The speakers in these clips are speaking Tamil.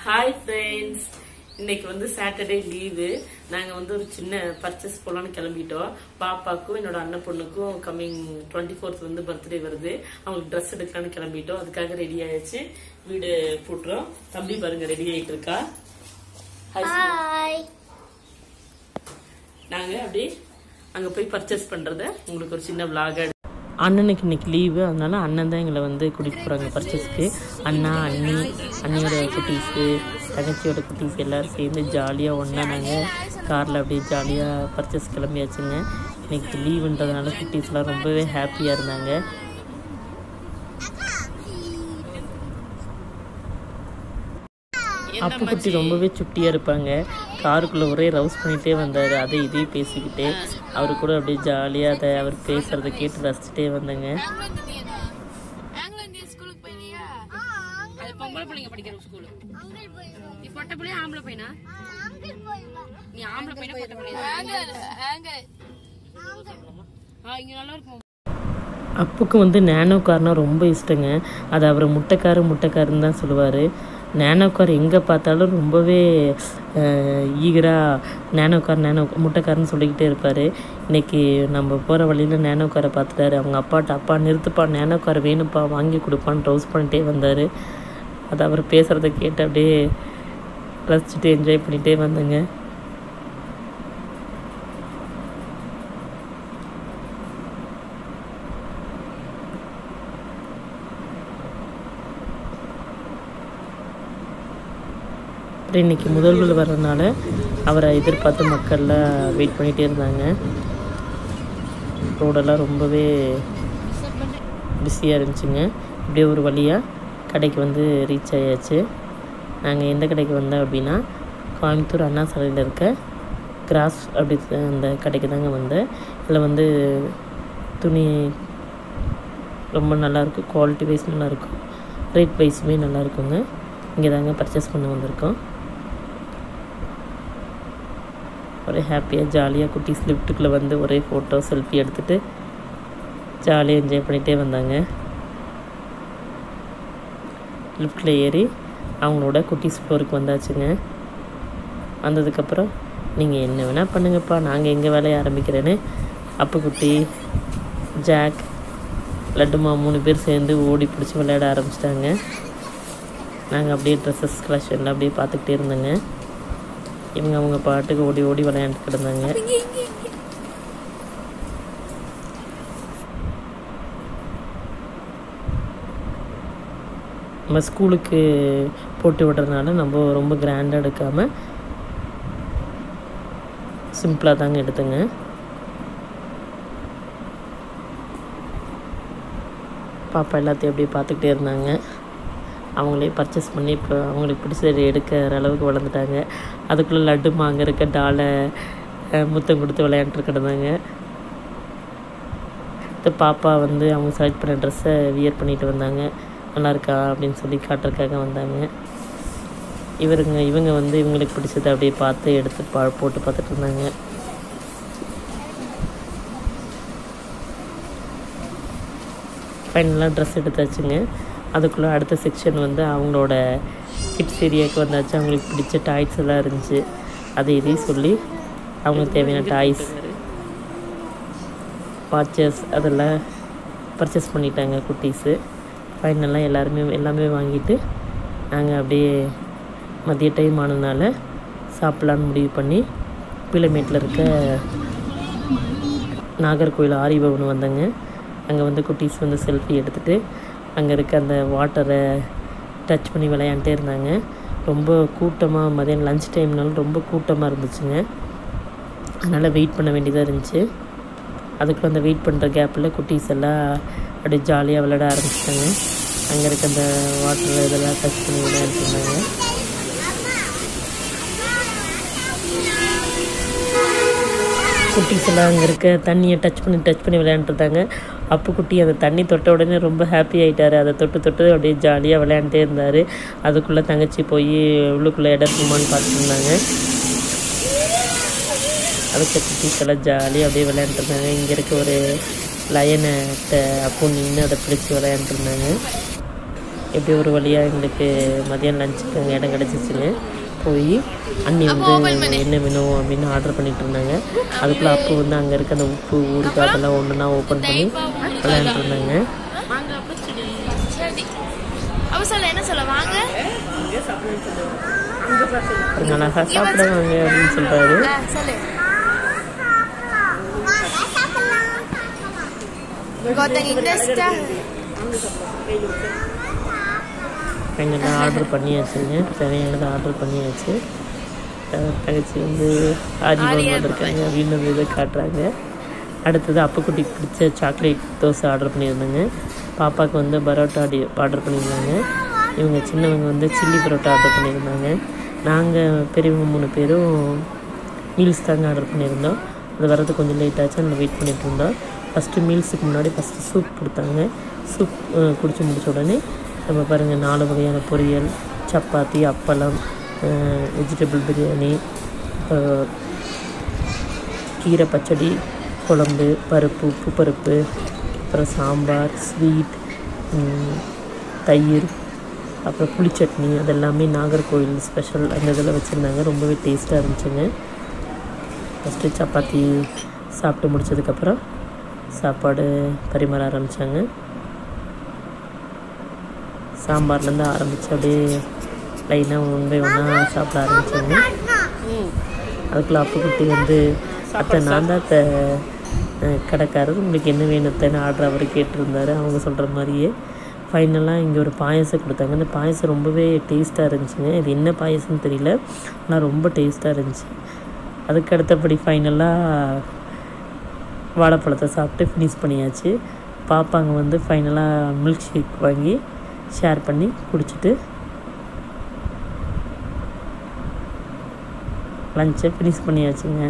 ஹாய் ஃப்ரெண்ட்ஸ் இன்னைக்கு வந்து சாட்டர்டே லீவு நாங்கள் வந்து ஒரு சின்ன பர்ச்சேஸ் போகலான்னு கிளம்பிட்டோம் பாப்பாக்கும் என்னோட அண்ணன் பொண்ணுக்கும் கம்மிங் டுவெண்ட்டி ஃபோர்த் வந்து பர்த்டே வருது அவங்களுக்கு ட்ரெஸ் எடுக்கலான்னு கிளம்பிட்டோம் அதுக்காக ரெடி ஆயாச்சு வீடு போட்டுறோம் தம்பி பாருங்க ரெடி ஆயிட்டு இருக்கா Hi, ஹாய் நாங்க அப்படி அங்க போய் பர்ச்சேஸ் பண்றத உங்களுக்கு ஒரு சின்ன விலாக அண்ணனுக்கு இன்னைக்கு லீவு அதனால அண்ணன் தான் எங்களை வந்து கூட்டிகிட்டு போகிறாங்க பர்ச்சேஸ்க்கு அண்ணா அண்ணி அண்ணியோட குட்டீஸு தங்கச்சியோட குட்டீஸ் எல்லாரும் சேர்ந்து ஜாலியாக ஒன்றா நாங்கள் காரில் அப்படியே ஜாலியாக பர்ச்சேஸ் கிளம்பியாச்சுங்க இன்னைக்கு லீவுன்றதுனால குட்டீஸ்லாம் ரொம்பவே ஹாப்பியாக இருந்தாங்க அப்பு குட்டி ரொம்பவே சுட்டியாக இருப்பாங்க காருக்குள்ளே ஒரே ரவுஸ் பண்ணிகிட்டே வந்தார் அதை இதையும் பேசிக்கிட்டு அவரு கூட அப்படியே ஜாலியாக அதை அவர் பேசுகிறத கேட்டு ரசிச்சுட்டே வந்தேங்க ஆங்கில இந்திய ஸ்கூலுக்கு போயினியா அது பொம்பளை பிள்ளைங்க படிக்கிற ஸ்கூலு நீ பொட்டை பிள்ளையா ஆம்பளை பையனா நீ ஆம்பளை பையனா பொட்டை பிள்ளையா ஆ இங்க நல்லா இருக்கும் அப்புக்கு வந்து நேனோ கார்னா ரொம்ப இஷ்டங்க அது அவர் முட்டைக்காரு முட்டைக்காருன்னு தான் சொல்லுவார் நேனோ கார் எங்கே பார்த்தாலும் ரொம்பவே ஈகராக நேனோ கார் நேனோ முட்டைக்காருன்னு சொல்லிக்கிட்டே இருப்பார் இன்னைக்கு நம்ம போகிற வழியில் நேனோ காரை பார்த்துட்டாரு அவங்க அப்பாட்ட அப்பா நிறுத்துப்பா நேனோ கார் வேணும்ப்பா வாங்கி கொடுப்பான்னு ட்ரௌஸ் பண்ணிட்டே வந்தார் அது அவர் பேசுகிறத கேட்டு அப்படியே ரசிச்சுட்டு என்ஜாய் பண்ணிகிட்டே வந்தேங்க அப்புறம் இன்னைக்கு முதல்வர் வர்றதுனால அவரை எதிர்பார்த்து மக்கள்லாம் வெயிட் பண்ணிகிட்டே இருந்தாங்க ரோடெல்லாம் ரொம்பவே பிஸியாக இருந்துச்சுங்க இப்படியே ஒரு வழியாக கடைக்கு வந்து ரீச் ஆயாச்சு நாங்கள் எந்த கடைக்கு வந்தோம் அப்படின்னா கோயம்புத்தூர் அண்ணா சாலையில் இருக்க கிராஸ் அப்படி அந்த கடைக்கு தாங்க வந்தேன் இதில் வந்து துணி ரொம்ப நல்லாயிருக்கும் குவாலிட்டி வைஸ் நல்லாயிருக்கும் ரேட் வைஸுமே நல்லா இருக்குங்க இங்கே தாங்க பர்ச்சேஸ் பண்ண வந்திருக்கோம் ஒரே ஹாப்பியாக ஜாலியாக குட்டீஸ் லிஃப்ட்டுக்குள்ளே வந்து ஒரே ஃபோட்டோ செல்ஃபி எடுத்துகிட்டு ஜாலியாக என்ஜாய் பண்ணிகிட்டே வந்தாங்க லிஃப்ட்டில் ஏறி அவங்களோட குட்டீஸ் ஃப்ளோருக்கு வந்தாச்சுங்க வந்ததுக்கப்புறம் நீங்கள் என்ன வேணால் பண்ணுங்கப்பா நாங்கள் எங்கள் வேலையை ஆரம்பிக்கிறேன்னு அப்புக்குட்டி ஜாக் லட்டுமா மூணு பேர் சேர்ந்து ஓடி பிடிச்சி விளையாட ஆரம்பிச்சிட்டாங்க நாங்கள் அப்படியே ட்ரெஸ்ஸஸ் கலெக்ஷனில் அப்படியே பார்த்துக்கிட்டே இருந்தோங்க இவங்க அவங்க பாட்டுக்கு ஓடி ஓடி விளையாண்டுட்டு கிடந்தாங்க நம்ம ஸ்கூலுக்கு போட்டு விடுறதுனால நம்ம ரொம்ப கிராண்டாக எடுக்காமல் சிம்பிளாக தாங்க எடுத்துங்க பாப்பா எல்லாத்தையும் அப்படியே பார்த்துக்கிட்டே இருந்தாங்க அவங்களே பர்ச்சேஸ் பண்ணி இப்போ அவங்களுக்கு பிடிச்சது எடுக்கிற அளவுக்கு வளர்ந்துட்டாங்க அதுக்குள்ளே லட்டு மாங்க இருக்க டாலை அஹ், முத்தம் கொடுத்து விளையாண்டுட்டு கிடந்தாங்க இந்த பாப்பா வந்து அவங்க செலக்ட் பண்ண ட்ரெஸ்ஸை வியர் பண்ணிட்டு வந்தாங்க நல்லா இருக்கா அப்படின்னு சொல்லி காட்டுறதுக்காக வந்தாங்க இவருங்க இவங்க வந்து இவங்களுக்கு பிடிச்சதை அப்படியே பார்த்து எடுத்து பா போட்டு பார்த்துட்டு இருந்தாங்க ஃபைனலாக ட்ரெஸ் எடுத்தாச்சுங்க அதுக்குள்ளே அடுத்த செக்ஷன் வந்து அவங்களோட கிட்ஸ் ஏரியாவுக்கு வந்தாச்சு அவங்களுக்கு பிடிச்ச டாய்ஸ் எல்லாம் இருந்துச்சு அதை இதையும் சொல்லி அவங்களுக்கு தேவையான டாய்ஸ் வாட்சஸ் அதெல்லாம் பர்ச்சேஸ் பண்ணிட்டாங்க குட்டீஸு ஃபைனலாக எல்லாருமே எல்லாமே வாங்கிட்டு நாங்கள் அப்படியே மதிய டைம் ஆனதுனால சாப்பிட்லான்னு முடிவு பண்ணி பிள்ளைமேட்டில் இருக்க நாகர்கோவில் ஆரிபவன் வந்தேங்க அங்கே வந்து குட்டீஸ் வந்து செல்ஃபி எடுத்துகிட்டு அங்கே இருக்க அந்த வாட்டரை டச் பண்ணி விளையாண்டுட்டே இருந்தாங்க ரொம்ப கூட்டமாக மதியம் லஞ்ச் டைம்னால ரொம்ப கூட்டமாக இருந்துச்சுங்க அதனால் வெயிட் பண்ண வேண்டியதாக இருந்துச்சு அதுக்குள்ள அந்த வெயிட் பண்ணுற கேப்பில் குட்டீஸ் எல்லாம் அப்படியே ஜாலியாக விளையாட ஆரம்பிச்சிட்டாங்க அங்கே இருக்க அந்த வாட்டரில் இதெல்லாம் டச் பண்ணி விளையாண்டுட்டு இருந்தாங்க குட்டீஸ் எல்லாம் அங்கே இருக்க தண்ணியை டச் பண்ணி டச் பண்ணி விளையாண்டுருந்தாங்க அப்பு குட்டி அந்த தண்ணி தொட்ட உடனே ரொம்ப ஹாப்பி ஆயிட்டாரு அதை தொட்டு தொட்டு அப்படியே ஜாலியாக விளையாண்டுட்டே இருந்தார் அதுக்குள்ளே தங்கச்சி போய் உள்ளுக்குள்ளே இடம் இருக்குமான்னு பார்த்துட்டு இருந்தாங்க அதுக்கு குட்டீஸ் எல்லாம் ஜாலியாக அப்படியே விளையாண்டுருந்தாங்க இங்கே இருக்க ஒரு லயனை அப்பு நின்று அதை பிடிச்சி விளையாண்டுருந்தாங்க எப்படி ஒரு வழியாக எங்களுக்கு மதியம் லஞ்சுக்கு அங்கே இடம் கிடச்சிச்சுங்க போய் அண்ணி வந்து என்ன வேணும் அப்படின்னு ஆர்டர் பண்ணிட்டு இருந்தாங்க அதுக்குள்ளே அப்போ வந்து அங்கே இருக்க அந்த உப்பு ஊருக்கு அதெல்லாம் ஒன்றுனா ஓப்பன் பண்ணி விளையாண்டுட்டு இருந்தாங்க சரி அவ சொல்ல என்ன சொல்ல வாங்க பாருங்க, அழகா சாப்பிடுவாங்க அப்படின்னு சொல்கிறாரு சொல்லு Goteng Indesta. ஃபைனலாக ஆர்டர் பண்ணியாச்சுங்க தேவையானதை ஆர்டர் பண்ணியாச்சு அஹ் தங்கச்சி வந்து ஆரி இருக்காங்க அப்படின்னு ஒரு இதை காட்டுறாங்க அடுத்தது அப்புக்குட்டிக்கு பிடிச்ச சாக்லேட் தோசை ஆர்டர் பண்ணியிருந்தாங்க பாப்பாவுக்கு வந்து பரோட்டா ஆடி ஆர்டர் பண்ணியிருந்தாங்க இவங்க சின்னவங்க வந்து சில்லி பரோட்டா ஆர்டர் பண்ணியிருந்தாங்க நாங்கள் பெரியவங்க மூணு பேரும் மீல்ஸ் தாங்க ஆர்டர் பண்ணியிருந்தோம் அது வரது கொஞ்சம் லேட் ஆச்சு நம்ம வெயிட் பண்ணிட்டு இருந்தோம் ஃபஸ்ட்டு மீல்ஸுக்கு முன்னாடி ஃபஸ்ட்டு சூப் கொடுத்தாங்க சூப் குடிச்சு முடிச்ச உடனே நம்ம பாருங்கள் நாலு வகையான பொரியல் சப்பாத்தி அப்பளம் வெஜிடபிள் பிரியாணி அப்புறம் கீரை பச்சடி குழம்பு பருப்பு உப்பு பருப்பு அப்புறம் சாம்பார் ஸ்வீட் ம், தயிர் அப்புறம் புளிச்சட்னி அதெல்லாமே நாகர்கோவில் ஸ்பெஷல் அந்த இதில் வச்சுருந்தாங்க ரொம்பவே டேஸ்ட்டாக இருந்துச்சுங்க ஃபஸ்ட்டு சப்பாத்தி சாப்பிட்டு முடிச்சதுக்கப்புறம் சாப்பாடு பரிமாற ஆரம்பித்தாங்க சாம்பார்லேருந்து ஆரம்பித்து அப்படியே லைனாக ஒன் பை ஒன்னாக சாப்பிட ஆரம்பித்தாங்க அதுக்குள்ள அப்புக்குட்டி வந்து அத்தை நான் தான் அத்தை அஹ், கடைக்காரர் உங்களுக்கு என்ன வேணுத்தேன்னு ஆர்டர் அவர் கேட்டிருந்தாரு அவங்க சொல்கிற மாதிரியே ஃபைனலாக இங்கே ஒரு பாயசம் கொடுத்தாங்க அந்த பாயசம் ரொம்பவே டேஸ்ட்டாக இருந்துச்சுங்க இது என்ன பாயசம்னு தெரியல ஆனால் ரொம்ப டேஸ்ட்டாக இருந்துச்சு அதுக்கு அடுத்தபடி ஃபைனலாக வாழைப்பழத்தை சாப்பிட்டு ஃபினிஷ் பண்ணியாச்சு பாப்பாங்க வந்து ஃபைனலாக மில்க் ஷேக் வாங்கி ஷேர் பண்ணி குடிச்சிட்டு லஞ்சை ஃபினிஷ் பண்ணியாச்சுங்க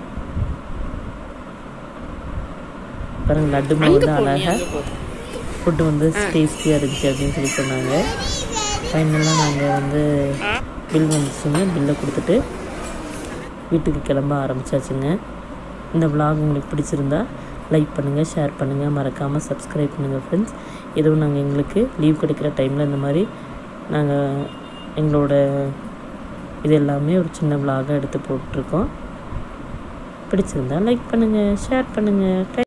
பாருங்க லட்டு மாவு வந்து அழகாக ஃபுட்டு வந்து டேஸ்டியாக இருந்துச்சு அப்படின்னு சொல்லி சொன்னாங்க ஃபைனலாக நாங்கள் வந்து பில் வந்துச்சுங்க பில்லை கொடுத்துட்டு வீட்டுக்கு கிளம்ப ஆரம்பிச்சாச்சுங்க இந்த vlog உங்களுக்கு பிடிச்சிருந்தா லைக் பண்ணுங்கள் ஷேர் பண்ணுங்கள் மறக்காமல் சப்ஸ்கிரைப் பண்ணுங்கள் ஃப்ரெண்ட்ஸ் எதுவும் நாங்கள் எங்களுக்கு லீவ் கிடைக்கிற டைமில் இந்த மாதிரி நாங்கள் எங்களோட இது எல்லாமே ஒரு சின்ன vlog-ஆ எடுத்து போட்டிருக்கோம் பிடிச்சிருந்தா லைக் பண்ணுங்கள் ஷேர் பண்ணுங்கள்